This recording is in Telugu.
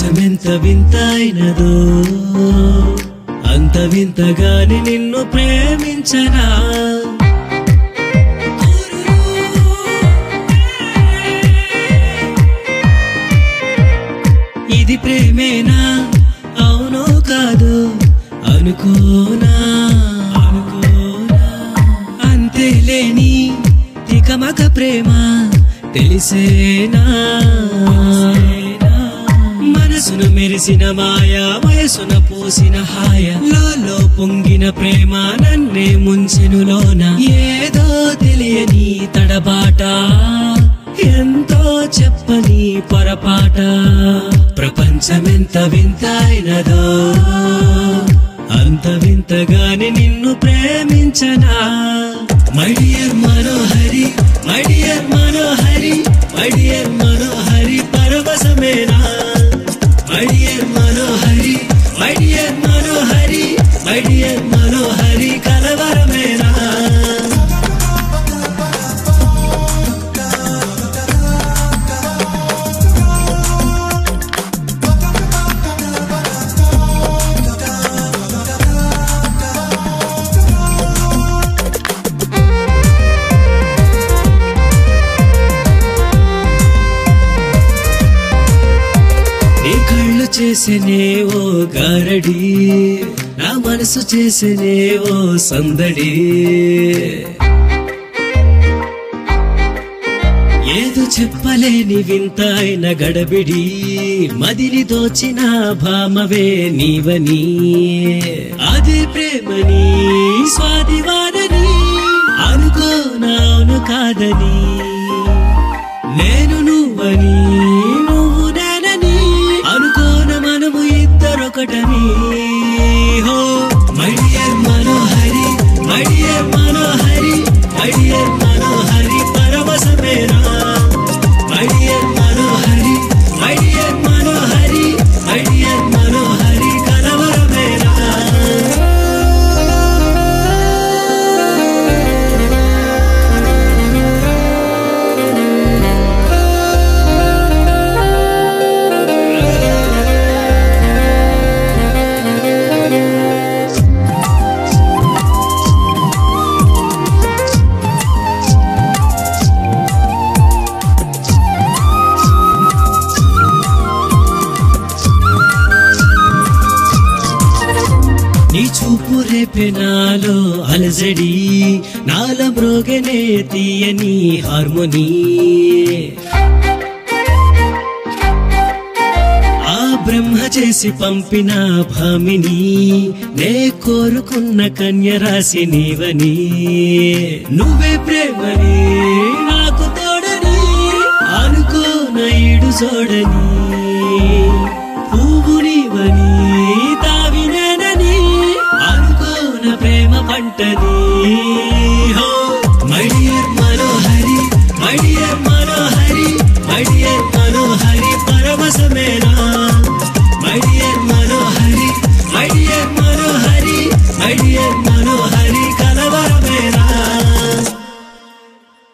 ప్రపంచమెంత వింతైనదో అంత వింతగాని నిన్ను ప్రేమించనా ఇది ప్రేమేనా అవునో కాదు అనుకోనా అనుకోనా అంతేలేని తికమక ప్రేమ తెలిసేనా మనసును మెరిసిన మాయా వయసున పూసిన హాయ లోలో పొంగిన ప్రేమ నన్నే ముంచెనులోన ఏదో తెలియని తడబాట ఎంతో చెప్పని పొరపాట ప్రపంచమెంత వింతైనదో అంత వింతగాని నిన్ను ప్రేమించనా మడియర్ మనోహరి మడియర్ మనోహరి మడియర్ మనోహరి పరవశమేనా మడియర్ మనోహరి మడియర్ మనోహరి మడియర్ మనోహరి కలవరమేనా నీ కళ్ళు చేసేనే ఓ గారడి నా మనసు చేసేనే ఓ సందడి ఏదో చెప్పలేని వింత అయిన గడబిడి మదిని దోచిన భామవే నీవని అదే ప్రేమని స్వాదివానని అనుకోనాను కాదని నేను నువ్వని నువ్వు నేనని అనుకోన మనము ఇద్దరొకటని హో మడియర్ మనోహరి మడియర్ మనోహరి మడియర్ మనోహరి పరవశమేనా మడియర్ మనోహరి మడియర్ మనోహరి మడియర్ మనోహరి కలవరమేనా నీ చూపు రేపే నాలో అలజడి నాల మ్రోగనే తీయని హార్మోనీ ఆ బ్రహ్మ చేసి పంపిన భామిని నే కోరుకున్న కన్య రాశి నీవని నువ్వే ప్రేమని నాకు తోడని అనుకోన ఈడు చూడని పువ్వు నీవని తావినేనని అనుకోన ప్రేమ పంటని హో మడియర్ మనోహరి మడియర్